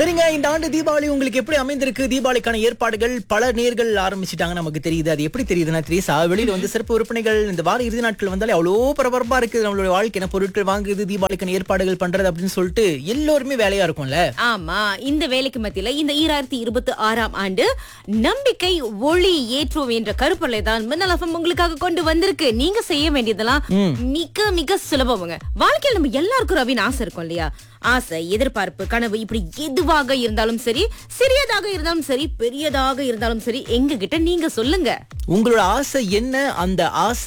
சரிங்க இந்த ஆண்டு தீபாவளி உங்களுக்கு எப்படி அமைந்திருக்கு தீபாவளிக்கான ஏற்பாடுகள் பல நேர்கள் ஆரம்பிச்சிட்டாங்க நமக்கு தெரியுது அது எப்படி தெரியுதுன்னா திரேசா வெளியில வந்து சிறப்பு விற்பனைகள் இந்த வார இறுதி நாட்கள் வந்தாலே அவ்வளோ பரபரப்பா இருக்குது நம்மளுடைய வாழ்க்கை பொருட்கள் வாங்குது தீபாவளிக்கான ஏற்பாடுகள் பண்றது அப்படின்னு சொல்லிட்டு எல்லோருமே வேலையா இருக்கும்ல ஆமா இந்த வேலைக்கு மத்தியில இந்த ஈராயிரத்தி இருபத்தி ஆறாம் ஆண்டு நம்பிக்கை ஒளி ஏற்றுவோம் என்ற கருப்பொருளை தான் மின்னல் FM உங்களுக்காக கொண்டு வந்திருக்கு நீங்க செய்ய வேண்டியதெல்லாம் மிக மிக சுலபமுங்க வாழ்க்கையில் நம்ம எல்லாருக்கும் ரவின்னு ஆசை இருக்கும் இல்லையா ஆசை எதிர்பார்ப்பு கனவு இப்படி எதுவாக இருந்தாலும் சரி சிறியதாக இருந்தாலும் சரி பெரியதாக இருந்தாலும் சரி எங்க கிட்ட நீங்க சொல்லுங்க உங்களோட ஆசை என்ன அந்த ஆசை